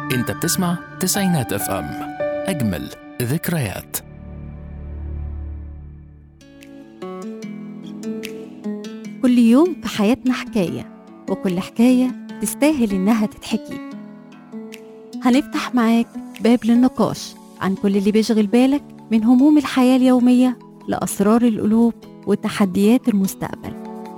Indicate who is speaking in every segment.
Speaker 1: انت بتسمع تسعينات اف ام اجمل ذكريات
Speaker 2: كل يوم في حياتنا حكاية وكل حكاية تستاهل إنها تتحكي هنفتح معاك باب للنقاش عن كل اللي بيشغل بالك من هموم الحياة اليومية لأسرار القلوب وتحديات المستقبل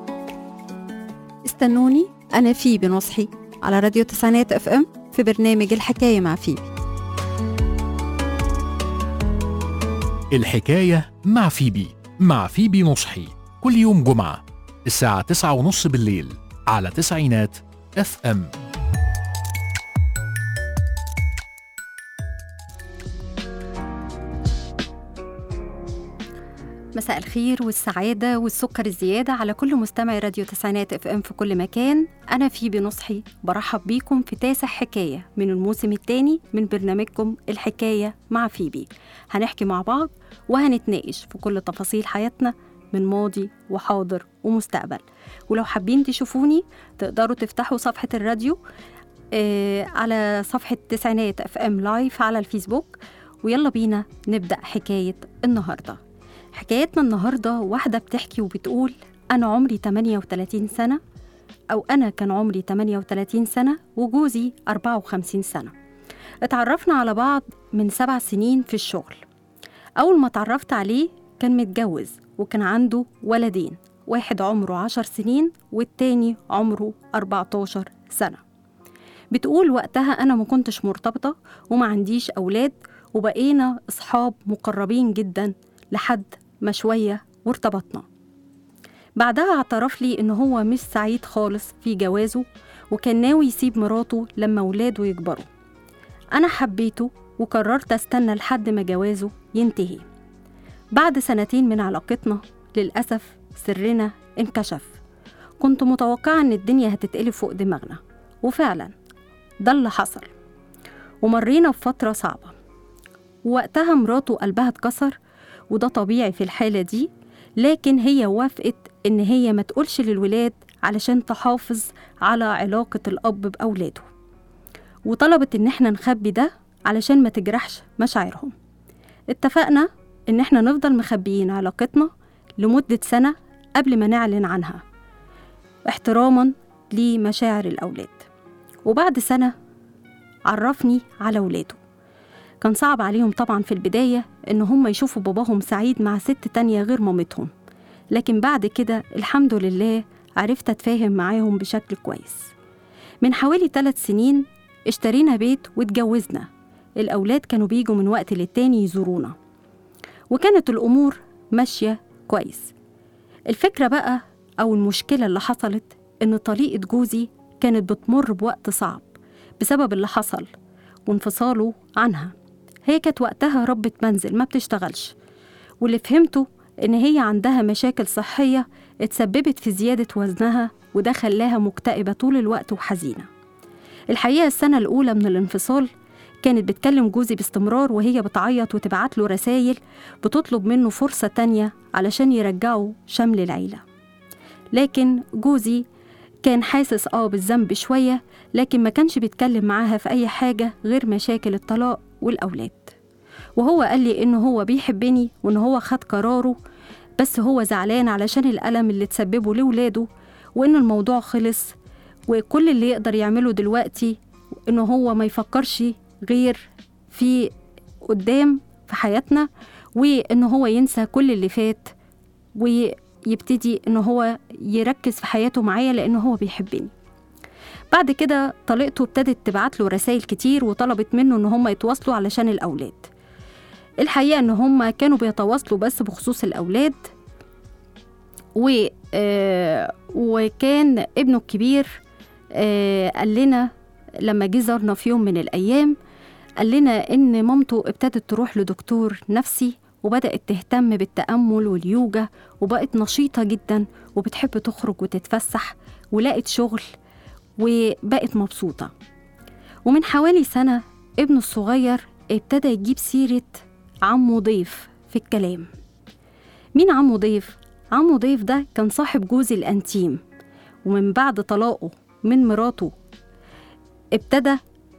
Speaker 2: استنوني أنا فيبي نصحي على راديو تسعينات اف ام في برنامج الحكاية مع فيبي
Speaker 1: الحكاية مع فيبي مع فيبي نصحي كل يوم جمعة الساعة تسعة ونص بالليل على تسعينات اف ام
Speaker 2: مساء الخير والسعادة والسكر الزيادة على كل مستمعي راديو تسعينات اف ام في كل مكان أنا فيبي نصحي برحب بيكم في تاسع حكاية من الموسم الثاني من برنامجكم الحكاية مع فيبي هنحكي مع بعض وهنتناقش في كل تفاصيل حياتنا من ماضي وحاضر ومستقبل ولو حابين تشوفوني تقدروا تفتحوا صفحة الراديو آه على صفحة تسعينات اف ام لايف على الفيسبوك ويلا بينا نبدأ حكاية النهارده حكايتنا النهاردة واحدة بتحكي وبتقول أنا عمري 38 سنة أو أنا كان عمري 38 سنة وجوزي 54 سنة اتعرفنا على بعض من سبع سنين في الشغل أول ما اتعرفت عليه كان متجوز وكان عنده ولدين واحد عمره 10 سنين والتاني عمره 14 سنة بتقول وقتها أنا ما كنتش مرتبطة وما عنديش أولاد وبقينا أصحاب مقربين جدا لحد ما شوية وارتبطنا بعدها اعترف لي إن هو مش سعيد خالص في جوازه وكان ناوي يسيب مراته لما ولاده يكبروا أنا حبيته وقررت أستنى لحد ما جوازه ينتهي بعد سنتين من علاقتنا للأسف سرنا انكشف كنت متوقعة إن الدنيا هتتقلب فوق دماغنا وفعلا ده اللي حصل ومرينا بفترة صعبة ووقتها مراته قلبها اتكسر وده طبيعي في الحالة دي لكن هي وافقت إن هي ما تقولش للولاد علشان تحافظ على علاقة الأب بأولاده وطلبت إن احنا نخبي ده علشان ما تجرحش مشاعرهم اتفقنا إن احنا نفضل مخبيين علاقتنا لمدة سنة قبل ما نعلن عنها احتراما لمشاعر الأولاد وبعد سنة عرفني على ولاده كان صعب عليهم طبعا في البداية إن هم يشوفوا باباهم سعيد مع ست تانية غير مامتهم لكن بعد كده الحمد لله عرفت أتفاهم معاهم بشكل كويس من حوالي ثلاث سنين اشترينا بيت واتجوزنا الأولاد كانوا بيجوا من وقت للتاني يزورونا وكانت الأمور ماشية كويس الفكرة بقى أو المشكلة اللي حصلت إن طليقة جوزي كانت بتمر بوقت صعب بسبب اللي حصل وانفصاله عنها هي كانت وقتها ربة منزل ما بتشتغلش واللي فهمته إن هي عندها مشاكل صحية اتسببت في زيادة وزنها وده خلاها مكتئبة طول الوقت وحزينة الحقيقة السنة الأولى من الانفصال كانت بتكلم جوزي باستمرار وهي بتعيط وتبعت له رسايل بتطلب منه فرصة تانية علشان يرجعوا شمل العيلة لكن جوزي كان حاسس اه بالذنب شوية لكن ما كانش بيتكلم معاها في أي حاجة غير مشاكل الطلاق والأولاد وهو قال لي إنه هو بيحبني وإن هو خد قراره بس هو زعلان علشان الألم اللي تسببه لولاده وإن الموضوع خلص وكل اللي يقدر يعمله دلوقتي إنه هو ما يفكرش غير في قدام في حياتنا وإنه هو ينسى كل اللي فات ويبتدي إنه هو يركز في حياته معايا لأنه هو بيحبني بعد كده طليقته ابتدت تبعت له رسائل كتير وطلبت منه ان هم يتواصلوا علشان الاولاد الحقيقه ان هم كانوا بيتواصلوا بس بخصوص الاولاد و آه وكان ابنه الكبير آه قال لنا لما جه زارنا في يوم من الايام قال لنا ان مامته ابتدت تروح لدكتور نفسي وبدات تهتم بالتامل واليوجا وبقت نشيطه جدا وبتحب تخرج وتتفسح ولقت شغل وبقت مبسوطة ومن حوالي سنة ابنه الصغير ابتدى يجيب سيرة عمه ضيف في الكلام مين عمه ضيف؟ عمه ضيف ده كان صاحب جوزي الأنتيم ومن بعد طلاقه من مراته ابتدى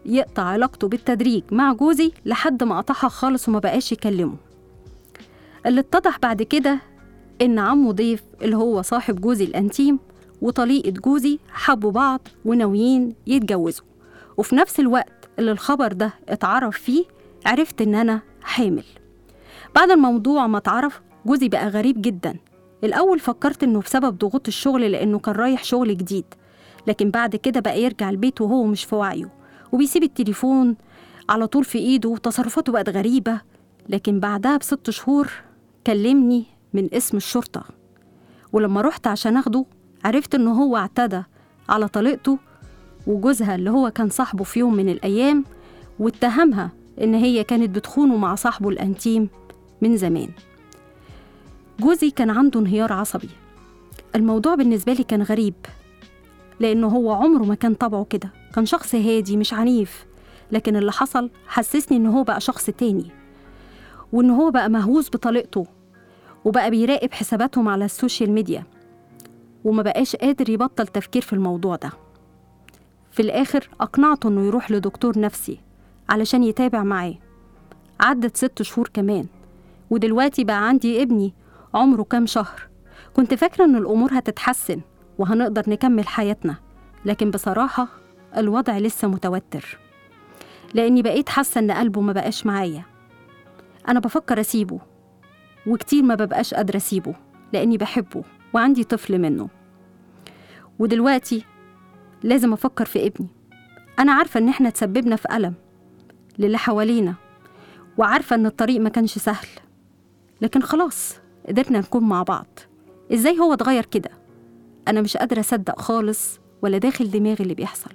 Speaker 2: يقطع علاقته بالتدريج مع جوزي لحد ما قطعها خالص وما بقاش يكلمه اللي اتضح بعد كده إن عمه ضيف اللي هو صاحب جوزي الأنتيم وطليقة جوزي حبوا بعض وناويين يتجوزوا وفي نفس الوقت اللي الخبر ده اتعرف فيه عرفت إن أنا حامل بعد الموضوع ما اتعرف جوزي بقى غريب جدا الأول فكرت إنه بسبب ضغوط الشغل لأنه كان رايح شغل جديد لكن بعد كده بقى يرجع البيت وهو مش في وعيه وبيسيب التليفون على طول في إيده وتصرفاته بقت غريبة لكن بعدها بست شهور كلمني من اسم الشرطة ولما رحت عشان أخده عرفت إنه هو اعتدى على طليقته وجوزها اللي هو كان صاحبه في يوم من الأيام واتهمها إن هي كانت بتخونه مع صاحبه الأنتيم من زمان جوزي كان عنده انهيار عصبي الموضوع بالنسبة لي كان غريب لأنه هو عمره ما كان طبعه كده كان شخص هادي مش عنيف لكن اللي حصل حسسني إن هو بقى شخص تاني وإن هو بقى مهووس بطريقته وبقى بيراقب حساباتهم على السوشيال ميديا وما بقاش قادر يبطل تفكير في الموضوع ده في الآخر أقنعته إنه يروح لدكتور نفسي علشان يتابع معاه عدت ست شهور كمان ودلوقتي بقى عندي ابني عمره كام شهر كنت فاكرة إن الأمور هتتحسن وهنقدر نكمل حياتنا لكن بصراحة الوضع لسه متوتر لأني بقيت حاسة إن قلبه ما بقاش معايا أنا بفكر أسيبه وكتير ما ببقاش قادرة أسيبه لأني بحبه وعندي طفل منه ودلوقتي لازم أفكر في ابني أنا عارفة إن إحنا تسببنا في ألم للي حوالينا وعارفة إن الطريق ما كانش سهل لكن خلاص قدرنا نكون مع بعض إزاي هو اتغير كده أنا مش قادرة أصدق خالص ولا داخل دماغي اللي بيحصل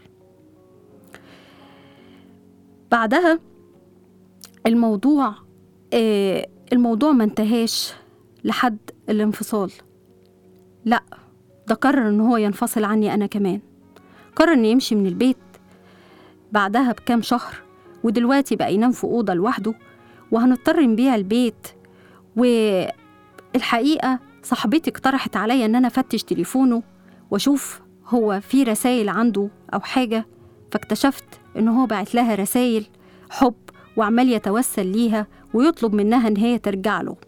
Speaker 2: بعدها الموضوع آه الموضوع ما انتهاش لحد الانفصال لا ده قرر ان هو ينفصل عني انا كمان قرر انه يمشي من البيت بعدها بكام شهر ودلوقتي بقى ينام في اوضه لوحده وهنضطر نبيع البيت والحقيقه صاحبتي اقترحت عليا ان انا افتش تليفونه واشوف هو في رسائل عنده او حاجه فاكتشفت ان هو بعت لها رسائل حب وعمال يتوسل ليها ويطلب منها ان هي ترجع له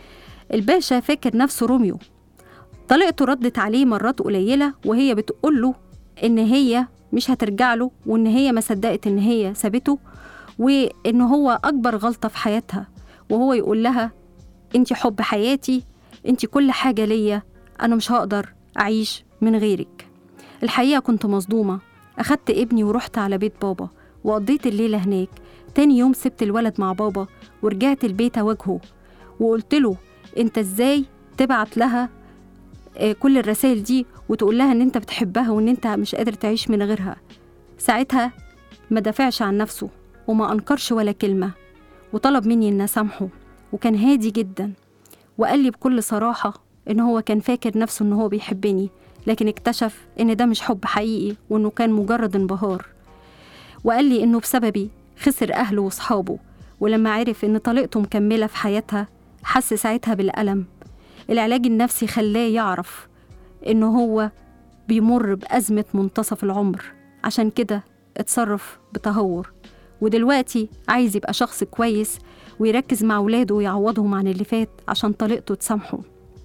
Speaker 2: الباشا فاكر نفسه روميو طليقته ردت عليه مرات قليلة وهي بتقول له إن هي مش هترجع له وإن هي ما صدقت إن هي سابته وإن هو أكبر غلطة في حياتها وهو يقول لها أنت حب حياتي أنت كل حاجة ليا أنا مش هقدر أعيش من غيرك الحقيقة كنت مصدومة أخدت ابني ورحت على بيت بابا وقضيت الليلة هناك تاني يوم سبت الولد مع بابا ورجعت البيت أواجهه وقلت له أنت إزاي تبعت لها آه، كل الرسائل دي وتقول لها ان انت بتحبها وان انت مش قادر تعيش من غيرها ساعتها ما دافعش عن نفسه وما انكرش ولا كلمه وطلب مني ان اسامحه وكان هادي جدا وقال لي بكل صراحه ان هو كان فاكر نفسه ان هو بيحبني لكن اكتشف ان ده مش حب حقيقي وانه كان مجرد انبهار وقال لي انه بسببي خسر اهله واصحابه ولما عرف ان طليقته مكمله في حياتها حس ساعتها بالالم العلاج النفسي خلاه يعرف إن هو بيمر بأزمة منتصف العمر عشان كده اتصرف بتهور ودلوقتي عايز يبقى شخص كويس ويركز مع ولاده ويعوضهم عن اللي فات عشان طليقته تسامحه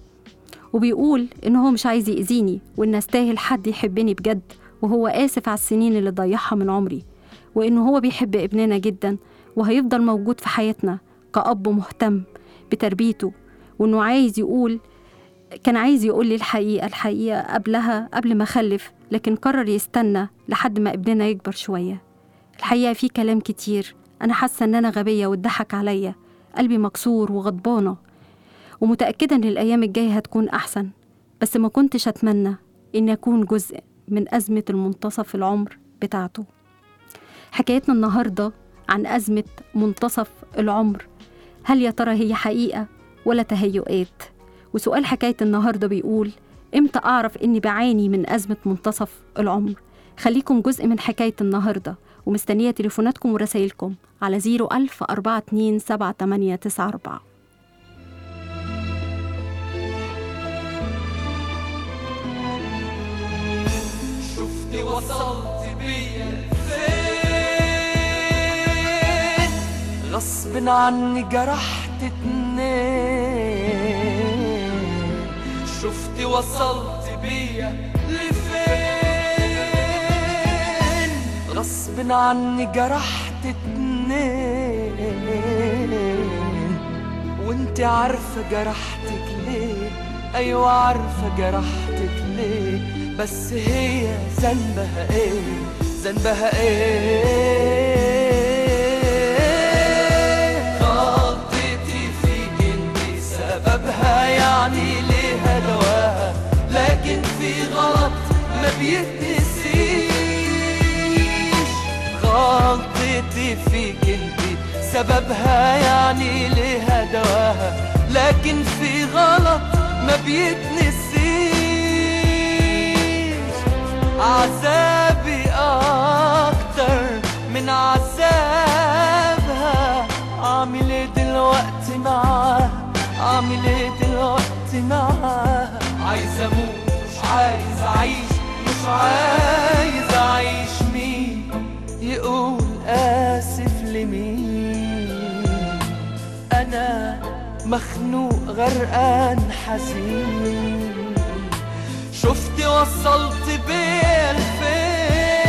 Speaker 2: وبيقول إن هو مش عايز يأذيني وإن أستاهل حد يحبني بجد وهو آسف على السنين اللي ضيعها من عمري وإنه هو بيحب ابننا جدا وهيفضل موجود في حياتنا كأب مهتم بتربيته وإنه عايز يقول كان عايز يقول لي الحقيقة الحقيقة قبلها قبل ما أخلف لكن قرر يستنى لحد ما ابننا يكبر شوية الحقيقة في كلام كتير أنا حاسة إن أنا غبية واتضحك عليا قلبي مكسور وغضبانة ومتأكدة إن الأيام الجاية هتكون أحسن بس ما كنتش أتمنى إن أكون جزء من أزمة المنتصف العمر بتاعته حكايتنا النهاردة عن أزمة منتصف العمر هل يا ترى هي حقيقة ولا تهيؤات وسؤال حكاية النهاردة بيقول إمتى أعرف إني بعاني من أزمة منتصف العمر خليكم جزء من حكاية النهاردة ومستنية تليفوناتكم ورسايلكم على 01000 42 7894
Speaker 3: شفت وصلت بيا فين غصب عني جرحت اتنين شفت وصلت بيا لفين غصب عني جرحت اتنين وانت عارفة جرحتك ليه ايوه عارفة جرحتك ليه بس هي ذنبها ايه ذنبها ايه غلطتي فيك انت سببها يعني ليها دواها لكن في غلط ما بيتنسيش غلطتي فيك انت سببها يعني ليها دواها لكن في غلط ما بيتنسيش عذابي أكتر من عذابها عامل ايه دلوقتي معاها عامل ايه دلوقتي معاها عايز اموت مش عايز اعيش مش عايز اعيش مين يقول اسف لمين انا مخنوق غرقان حزين شفت وصلت بين فين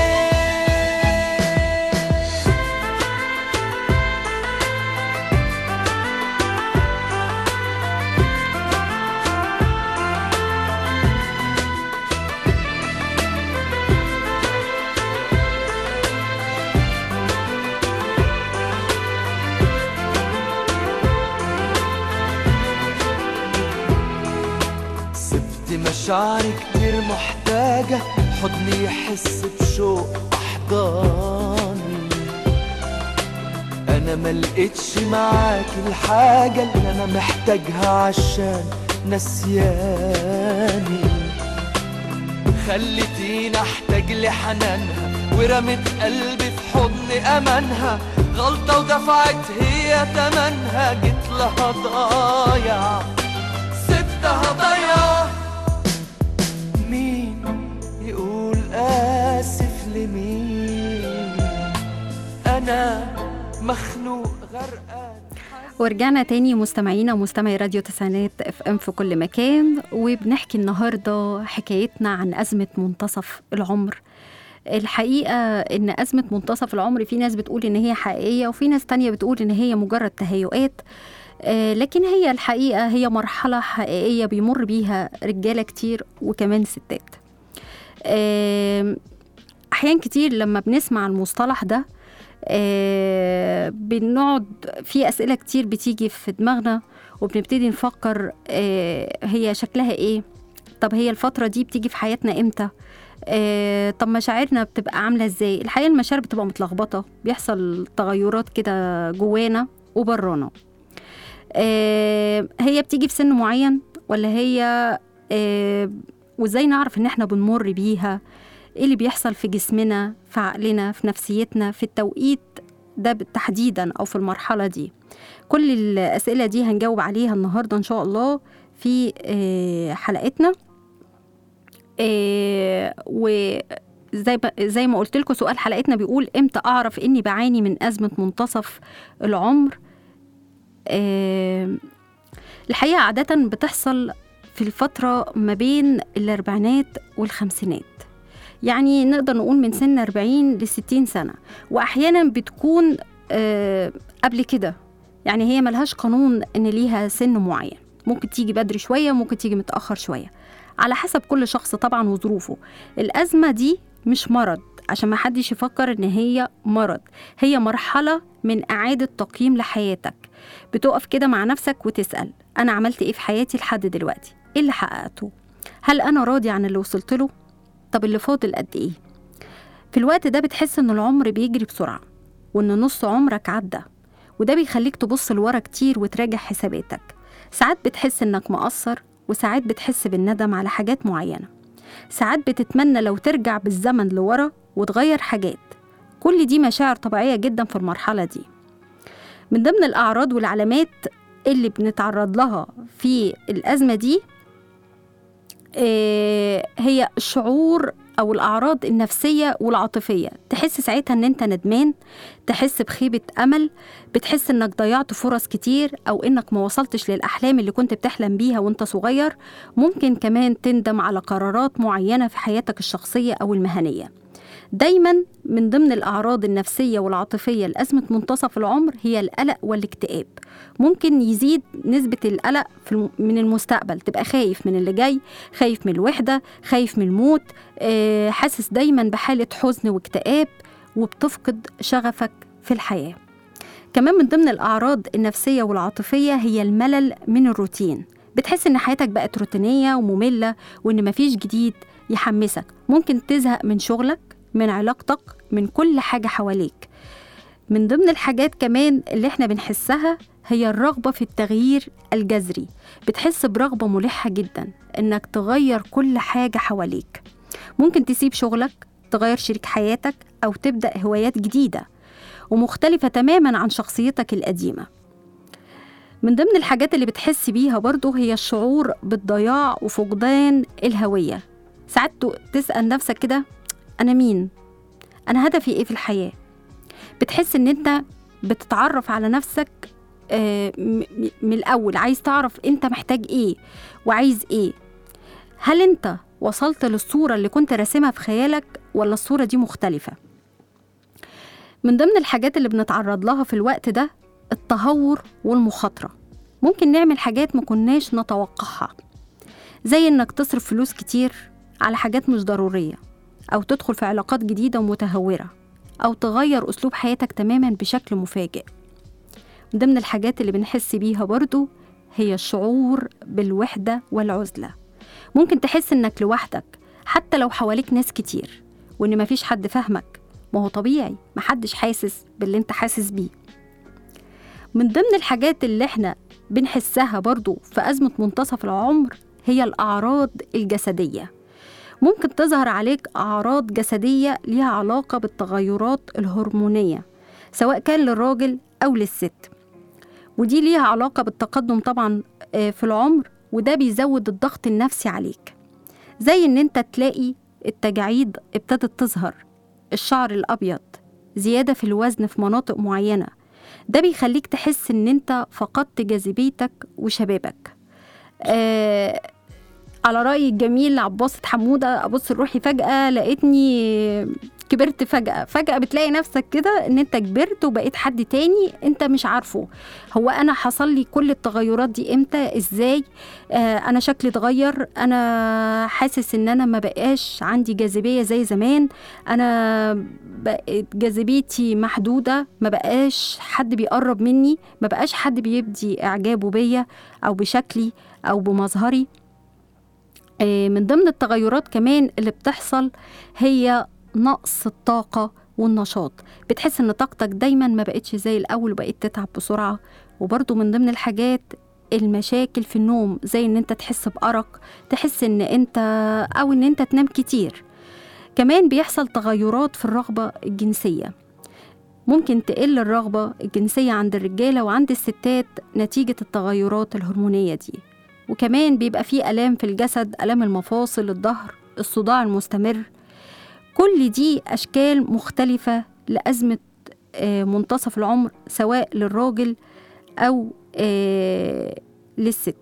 Speaker 3: سبت مشاعري كتير محتاجة حضني يحس بشوق أحضاني أنا ملقتش معاك الحاجة اللي أنا محتاجها عشان نسياني خلتيني أحتاج لحنانها ورمت قلبي في حضن أمانها غلطة ودفعت هي تمنها جيت لها ضايع سبتها ضيعة مين يقول آسف لمين أنا مخنوق غرقان
Speaker 2: ورجعنا تاني مستمعينا ومستمعي راديو تسعينات اف ام في كل مكان وبنحكي النهارده حكايتنا عن ازمه منتصف العمر الحقيقه ان ازمه منتصف العمر في ناس بتقول ان هي حقيقيه وفي ناس تانية بتقول ان هي مجرد تهيؤات آه، لكن هي الحقيقه هي مرحله حقيقيه بيمر بيها رجاله كتير وكمان ستات آم، احيان كتير لما بنسمع المصطلح ده آه، بنقعد في اسئله كتير بتيجي في دماغنا وبنبتدي نفكر آه، هي شكلها ايه طب هي الفتره دي بتيجي في حياتنا امتى آه، طب مشاعرنا بتبقى عامله ازاي الحقيقه المشاعر بتبقى متلخبطه بيحصل تغيرات كده جوانا وبرانا آه، هي بتيجي في سن معين ولا هي آه، وازاي نعرف ان احنا بنمر بيها ايه اللي بيحصل في جسمنا في عقلنا في نفسيتنا في التوقيت ده تحديدا او في المرحله دي كل الاسئله دي هنجاوب عليها النهارده ان شاء الله في آه، حلقتنا آه، وزي ما زي ما قلت لكم سؤال حلقتنا بيقول امتى اعرف اني بعاني من ازمه منتصف العمر آه، الحقيقه عاده بتحصل في الفتره ما بين الاربعينات والخمسينات يعني نقدر نقول من سن 40 ل 60 سنة وأحيانا بتكون آه، قبل كده يعني هي ملهاش قانون إن ليها سن معين ممكن تيجي بدري شوية ممكن تيجي متأخر شوية على حسب كل شخص طبعا وظروفه الأزمة دي مش مرض عشان ما حدش يفكر إن هي مرض هي مرحلة من إعادة تقييم لحياتك بتقف كده مع نفسك وتسأل أنا عملت إيه في حياتي لحد دلوقتي إيه اللي حققته هل أنا راضي عن اللي وصلت له طب اللي فاضل قد ايه في الوقت ده بتحس ان العمر بيجري بسرعه وان نص عمرك عدى وده بيخليك تبص لورا كتير وتراجع حساباتك ساعات بتحس انك مقصر وساعات بتحس بالندم على حاجات معينه ساعات بتتمنى لو ترجع بالزمن لورا وتغير حاجات كل دي مشاعر طبيعيه جدا في المرحله دي من ضمن الاعراض والعلامات اللي بنتعرض لها في الازمه دي آه، هي الشعور أو الأعراض النفسية والعاطفية تحس ساعتها إن أنت ندمان تحس بخيبة أمل بتحس إنك ضيعت فرص كتير أو إنك ما وصلتش للأحلام اللي كنت بتحلم بيها وإنت صغير ممكن كمان تندم على قرارات معينة في حياتك الشخصية أو المهنية دايما من ضمن الأعراض النفسية والعاطفية لأزمة منتصف العمر هي القلق والاكتئاب ممكن يزيد نسبة القلق في الم- من المستقبل تبقى خايف من اللي جاي خايف من الوحدة خايف من الموت آه، حاسس دايما بحالة حزن واكتئاب وبتفقد شغفك في الحياة كمان من ضمن الأعراض النفسية والعاطفية هي الملل من الروتين بتحس إن حياتك بقت روتينية ومملة وإن مفيش جديد يحمسك ممكن تزهق من شغلك من علاقتك من كل حاجة حواليك من ضمن الحاجات كمان اللي احنا بنحسها هي الرغبة في التغيير الجذري بتحس برغبة ملحة جدا انك تغير كل حاجة حواليك ممكن تسيب شغلك تغير شريك حياتك أو تبدأ هوايات جديدة ومختلفة تماما عن شخصيتك القديمة من ضمن الحاجات اللي بتحس بيها برضو هي الشعور بالضياع وفقدان الهوية ساعات تسأل نفسك كده أنا مين؟ أنا هدفي إيه في الحياة؟ بتحس إن أنت بتتعرف على نفسك آه، م- م- من الأول عايز تعرف أنت محتاج إيه وعايز إيه هل أنت وصلت للصورة اللي كنت راسمها في خيالك ولا الصورة دي مختلفة؟ من ضمن الحاجات اللي بنتعرض لها في الوقت ده التهور والمخاطرة ممكن نعمل حاجات ما كناش نتوقعها زي إنك تصرف فلوس كتير على حاجات مش ضرورية أو تدخل في علاقات جديدة ومتهورة أو تغير أسلوب حياتك تماما بشكل مفاجئ من ضمن الحاجات اللي بنحس بيها برضو هي الشعور بالوحدة والعزلة ممكن تحس إنك لوحدك حتى لو حواليك ناس كتير وإن مفيش حد فاهمك ما هو طبيعي محدش حاسس باللي انت حاسس بيه من ضمن الحاجات اللي احنا بنحسها برضو في أزمة منتصف العمر هي الأعراض الجسدية ممكن تظهر عليك أعراض جسدية ليها علاقة بالتغيرات الهرمونية سواء كان للراجل أو للست ودي ليها علاقة بالتقدم طبعا آه، في العمر وده بيزود الضغط النفسي عليك زي ان انت تلاقي التجاعيد ابتدت تظهر الشعر الأبيض زيادة في الوزن في مناطق معينة ده بيخليك تحس إن أنت فقدت جاذبيتك وشبابك آه على رأي الجميل عباسة حمودة أبص لروحي فجأة لقيتني كبرت فجأة فجأة بتلاقي نفسك كده إن أنت كبرت وبقيت حد تاني أنت مش عارفه هو أنا حصل لي كل التغيرات دي إمتى إزاي آه أنا شكلي اتغير أنا حاسس إن أنا ما بقاش عندي جاذبية زي زمان انا بقت جاذبيتي محدوده ما بقاش حد بيقرب مني ما بقاش حد بيبدي اعجابه بيا او بشكلي او بمظهري آه، من ضمن التغيرات كمان اللي بتحصل هي نقص الطاقه والنشاط بتحس ان طاقتك دايما ما بقتش زي الاول وبقيت تتعب بسرعه وبرضو من ضمن الحاجات المشاكل في النوم زي ان انت تحس بأرق تحس ان انت او ان انت تنام كتير كمان بيحصل تغيرات في الرغبة الجنسية ممكن تقل الرغبة الجنسية عند الرجالة وعند الستات نتيجة التغيرات الهرمونية دي وكمان بيبقى فيه ألام في الجسد ألام المفاصل الظهر الصداع المستمر كل دي أشكال مختلفة لأزمة آه، منتصف العمر سواء للراجل أو آه، للست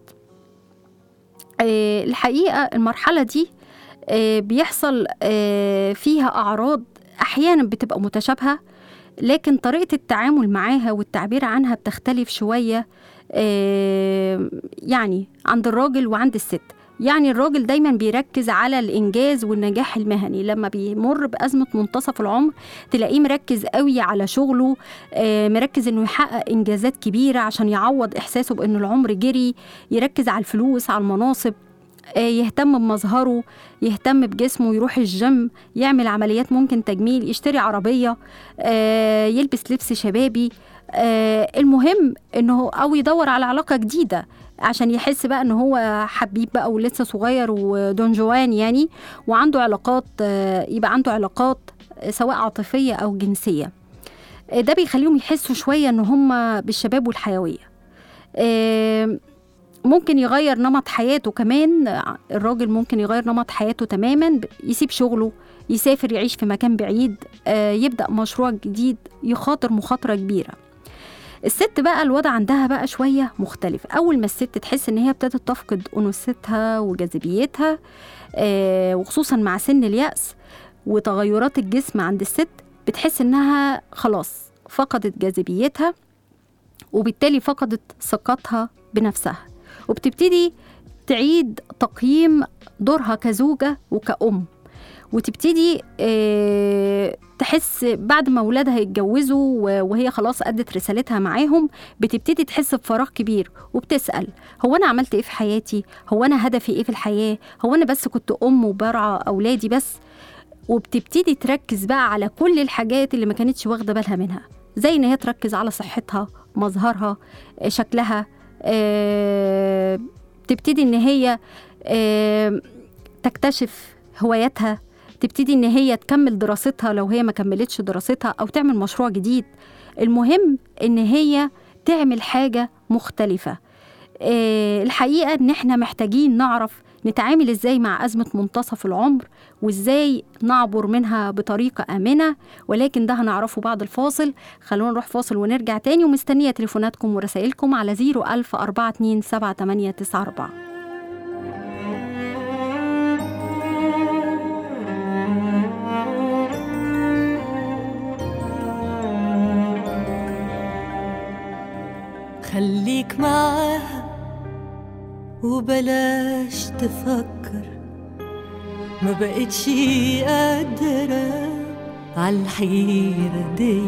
Speaker 2: آه، الحقيقة المرحلة دي آه، بيحصل آه، فيها أعراض أحيانا بتبقى متشابهة لكن طريقة التعامل معاها والتعبير عنها بتختلف شوية آه، يعني عند الراجل وعند الست يعني الراجل دايما بيركز على الإنجاز والنجاح المهني لما بيمر بأزمة منتصف العمر تلاقيه مركز قوي على شغله آه، مركز إنه يحقق إنجازات كبيرة عشان يعوض إحساسه بأن العمر جري يركز على الفلوس على المناصب آه، يهتم بمظهره يهتم بجسمه يروح الجيم يعمل عمليات ممكن تجميل يشتري عربية آه، يلبس لبس شبابي آه، المهم انه او يدور على علاقة جديدة عشان يحس بقى ان هو حبيب بقى ولسه صغير ودون جوان يعني وعنده علاقات آه، يبقى عنده علاقات آه، سواء عاطفية او جنسية آه، ده بيخليهم يحسوا شوية ان هم بالشباب والحيوية آه، ممكن يغير نمط حياته كمان الراجل ممكن يغير نمط حياته تماما يسيب شغله يسافر يعيش في مكان بعيد آه، يبدأ مشروع جديد يخاطر مخاطرة كبيرة الست بقى الوضع عندها بقى شوية مختلف أول ما الست تحس إن هي ابتدت تفقد أنوثتها وجاذبيتها آه، وخصوصا مع سن اليأس وتغيرات الجسم عند الست بتحس إنها خلاص فقدت جاذبيتها وبالتالي فقدت ثقتها بنفسها وبتبتدي تعيد تقييم دورها كزوجة وكأم وتبتدي آه، تحس بعد ما ولادها يتجوزوا و- وهي خلاص أدت رسالتها معاهم بتبتدي تحس بفراغ كبير وبتسأل هو أنا عملت إيه في حياتي؟ هو أنا هدفي إيه في الحياة؟ هو أنا بس كنت أم وبرعى أولادي بس؟ وبتبتدي تركز بقى على كل الحاجات اللي ما كانتش واخدة بالها منها زي إن هي تركز على صحتها مظهرها آه، شكلها آه، تبتدي إن هي آه، تكتشف هواياتها تبتدي ان هي تكمل دراستها لو هي ما كملتش دراستها او تعمل مشروع جديد المهم ان هي تعمل حاجة مختلفة آه، الحقيقة ان احنا محتاجين نعرف نتعامل ازاي مع أزمة منتصف العمر وازاي نعبر منها بطريقة آمنة ولكن ده هنعرفه بعد الفاصل خلونا نروح فاصل ونرجع تاني ومستنية تليفوناتكم ورسائلكم على 01000 427 7894
Speaker 4: خليك معاها وبلاش تفكر ما بقتش قادرة عالحيرة دي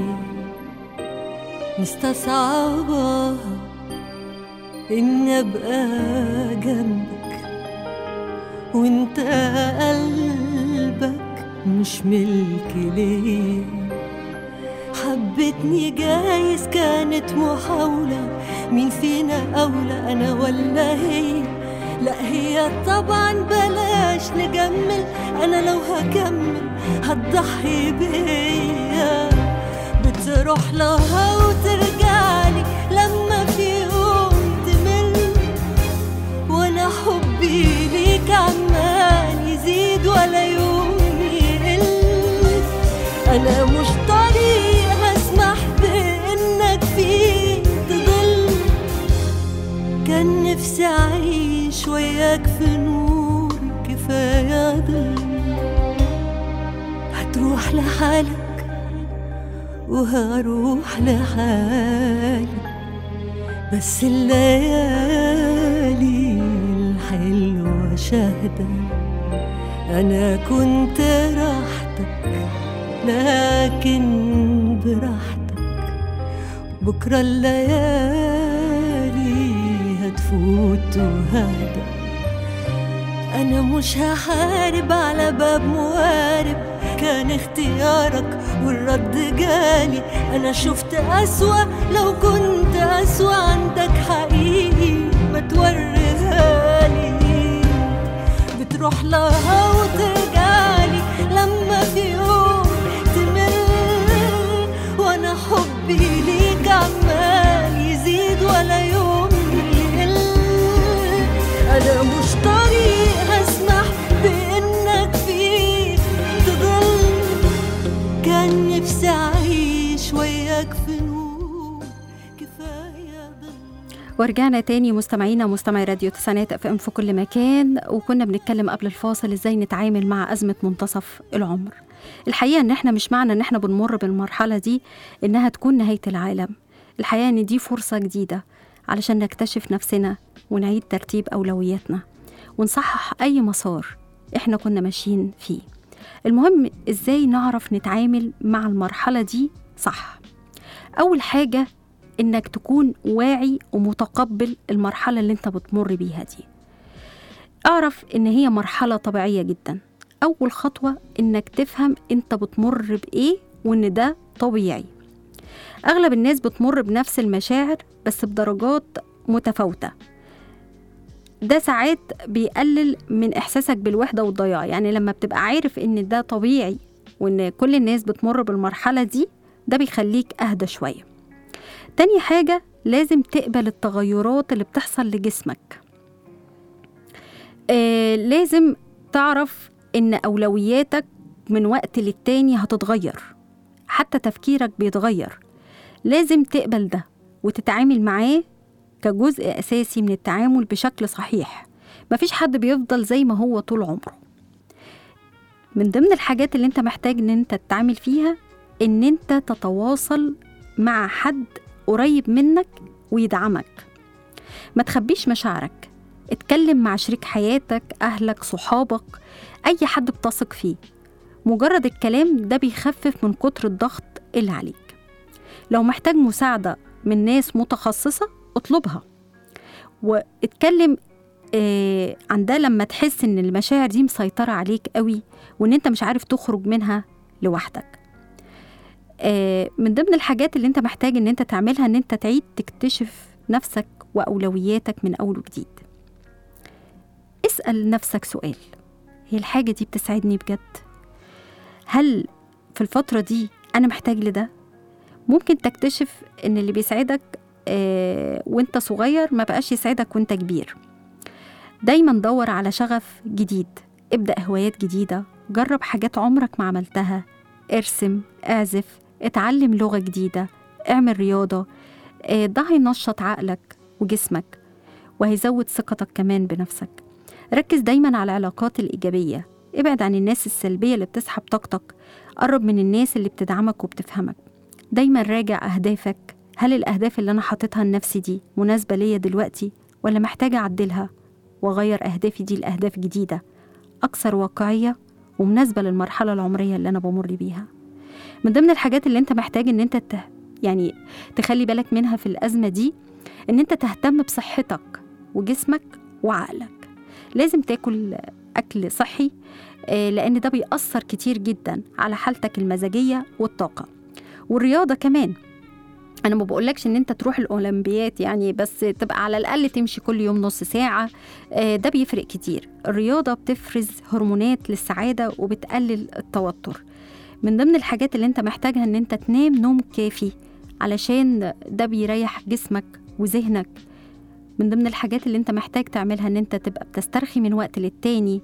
Speaker 4: مستصعبة إني أبقى جنبك وإنت قلبك مش ملك ليه حبتني جايز كانت محاولة مين فينا أولى أنا ولا هي لا هي طبعا بلاش نجمل أنا لو هكمل هتضحي بيا بتروح لها وترجعلي لما في يوم تمل وانا حبي ليك عمال يزيد ولا يوم يقل انا مش طريق هسمح بانك فيه تضل كان نفسي اعيش وياك في نور كفايه ضل هتروح لحالك وهروح لحالي بس الليالي الحلوة شاهدة أنا كنت راحتك لكن براحتك بكرة الليالي هتفوت وهدى أنا مش هحارب على باب موارب كان اختيارك والرد جالي أنا شفت أسوأ لو كنت أسوأ عندك حقيقي ما توريها لي بتروح لها وترجعلي لما في يوم تمل وأنا حبي ليك عمال يزيد ولا يوم يقل أنا مش طريق هسمح بإنك فيه تضل كان نفسي أعيش وياك في نور كفاية ضل
Speaker 2: ورجعنا تاني مستمعينا مستمعي راديو تسعينات اف ام في كل مكان وكنا بنتكلم قبل الفاصل ازاي نتعامل مع ازمه منتصف العمر الحقيقه ان احنا مش معنى ان احنا بنمر بالمرحله دي انها تكون نهايه العالم الحقيقه ان دي فرصه جديده علشان نكتشف نفسنا ونعيد ترتيب اولوياتنا ونصحح اي مسار احنا كنا ماشيين فيه المهم ازاي نعرف نتعامل مع المرحله دي صح اول حاجه انك تكون واعي ومتقبل المرحله اللي انت بتمر بيها دي اعرف ان هي مرحله طبيعيه جدا اول خطوه انك تفهم انت بتمر بايه وان ده طبيعي اغلب الناس بتمر بنفس المشاعر بس بدرجات متفاوته ده ساعات بيقلل من احساسك بالوحده والضياع يعني لما بتبقى عارف ان ده طبيعي وان كل الناس بتمر بالمرحله دي ده بيخليك اهدى شويه تاني حاجة لازم تقبل التغيرات اللي بتحصل لجسمك آه لازم تعرف إن أولوياتك من وقت للتاني هتتغير حتى تفكيرك بيتغير لازم تقبل ده وتتعامل معاه كجزء أساسي من التعامل بشكل صحيح مفيش حد بيفضل زي ما هو طول عمره من ضمن الحاجات اللي انت محتاج ان انت تتعامل فيها ان انت تتواصل مع حد قريب منك ويدعمك ما تخبيش مشاعرك اتكلم مع شريك حياتك أهلك صحابك أي حد بتثق فيه مجرد الكلام ده بيخفف من كتر الضغط اللي عليك لو محتاج مساعدة من ناس متخصصة اطلبها واتكلم آه عن ده لما تحس ان المشاعر دي مسيطرة عليك قوي وان انت مش عارف تخرج منها لوحدك آه من ضمن الحاجات اللي انت محتاج ان انت تعملها ان انت تعيد تكتشف نفسك وأولوياتك من أول وجديد اسأل نفسك سؤال هي الحاجة دي بتسعدني بجد هل في الفترة دي أنا محتاج لده ممكن تكتشف إن اللي بيسعدك آه وانت صغير ما بقاش يسعدك وانت كبير دايما دور على شغف جديد ابدأ هوايات جديدة جرب حاجات عمرك ما عملتها ارسم اعزف اتعلم لغة جديدة اعمل رياضة آه، ده هينشط عقلك وجسمك وهيزود ثقتك كمان بنفسك ركز دايما على العلاقات الإيجابية ابعد عن الناس السلبية اللي بتسحب طاقتك قرب من الناس اللي بتدعمك وبتفهمك دايما راجع أهدافك هل الأهداف اللي أنا حاططها لنفسي دي مناسبة ليا دلوقتي ولا محتاجة أعدلها وأغير أهدافي دي لأهداف جديدة أكثر واقعية ومناسبة للمرحلة العمرية اللي أنا بمر بيها من ضمن الحاجات اللي أنت محتاج إن أنت ته... يعني تخلي بالك منها في الأزمة دي إن أنت تهتم بصحتك وجسمك وعقلك لازم تاكل أكل صحي آه، لأن ده بيأثر كتير جدا على حالتك المزاجية والطاقة والرياضة كمان أنا ما بقولكش إن أنت تروح الأولمبيات يعني بس تبقى على الأقل تمشي كل يوم نص ساعة آه، ده بيفرق كتير الرياضة بتفرز هرمونات للسعادة وبتقلل التوتر من ضمن الحاجات اللي أنت محتاجها إن أنت تنام نوم كافي علشان ده بيريح جسمك وذهنك من ضمن الحاجات اللي انت محتاج تعملها ان انت تبقى بتسترخي من وقت للتاني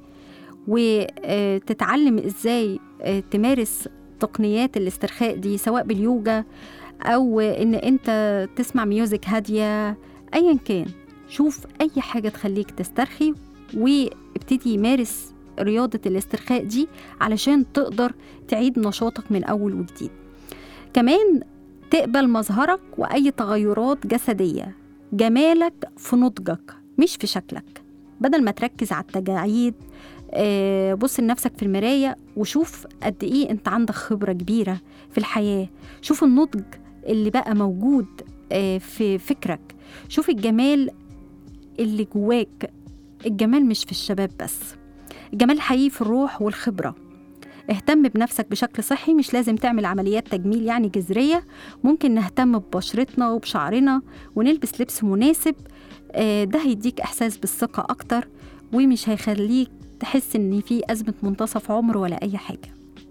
Speaker 2: وتتعلم ازاي آه، تمارس تقنيات الاسترخاء دي سواء باليوجا او ان انت تسمع ميوزك هاديه ايا كان شوف اي حاجه تخليك تسترخي وابتدي مارس رياضه الاسترخاء دي علشان تقدر تعيد نشاطك من اول وجديد كمان تقبل مظهرك واي تغيرات جسديه جمالك في نضجك مش في شكلك بدل ما تركز على التجاعيد آه، بص لنفسك في المراية وشوف قد إيه أنت عندك خبرة كبيرة في الحياة شوف النضج اللي بقى موجود آه، في فكرك شوف الجمال اللي جواك الجمال مش في الشباب بس الجمال حقيقي في الروح والخبرة اهتم بنفسك بشكل صحي مش لازم تعمل عمليات تجميل يعني جذرية ممكن نهتم ببشرتنا وبشعرنا ونلبس لبس مناسب آه، ده هيديك إحساس بالثقة أكتر ومش هيخليك تحس إن في أزمة منتصف عمر ولا أي حاجة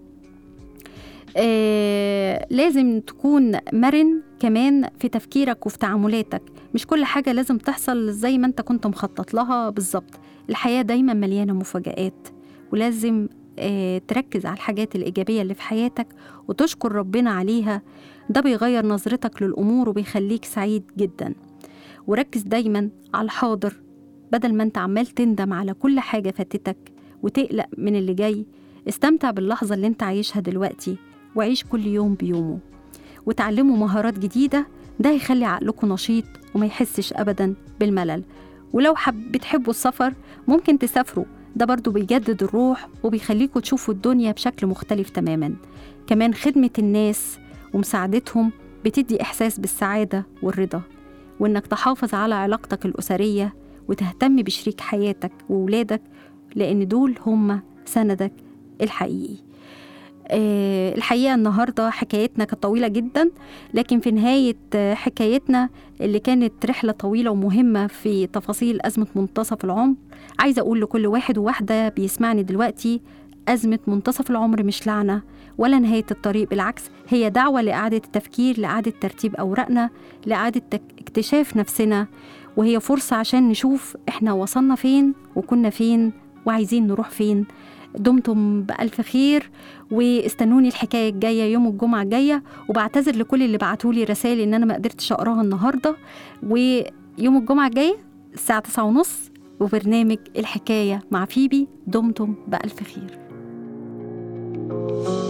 Speaker 2: آه، لازم تكون مرن كمان في تفكيرك وفي تعاملاتك مش كل حاجة لازم تحصل زي ما انت كنت مخطط لها بالظبط الحياة دايما مليانة مفاجآت ولازم آه، تركز على الحاجات الإيجابية اللي في حياتك وتشكر ربنا عليها ده بيغير نظرتك للأمور وبيخليك سعيد جدا وركز دايما على الحاضر بدل ما انت عمال تندم على كل حاجة فاتتك وتقلق من اللي جاي استمتع باللحظة اللي انت عايشها دلوقتي وعيش كل يوم بيومه وتعلموا مهارات جديدة ده هيخلي عقلكم نشيط وما يحسش أبدا بالملل ولو حب بتحبوا السفر ممكن تسافروا ده برضو بيجدد الروح وبيخليكوا تشوفوا الدنيا بشكل مختلف تماما كمان خدمة الناس ومساعدتهم بتدي إحساس بالسعادة والرضا وإنك تحافظ على علاقتك الأسرية وتهتم بشريك حياتك وولادك لأن دول هم سندك الحقيقي آه، الحقيقة النهاردة حكايتنا كانت طويلة جدا لكن في نهاية آه، حكايتنا اللي كانت رحلة طويلة ومهمة في تفاصيل أزمة منتصف العمر عايزة أقول لكل واحد وواحدة بيسمعني دلوقتي أزمة منتصف العمر مش لعنة ولا نهاية الطريق بالعكس هي دعوة لإعادة التفكير لإعادة ترتيب أوراقنا لإعادة تك- اكتشاف نفسنا وهي فرصة عشان نشوف احنا وصلنا فين وكنا فين وعايزين نروح فين دمتم بألف خير واستنوني الحكاية الجاية يوم الجمعة الجاية وبعتذر لكل اللي بعتولي رسائل ان انا ما قدرتش اقراها النهاردة ويوم الجمعة الجاية الساعة تسعة ونص وبرنامج الحكاية مع فيبي دمتم بألف خير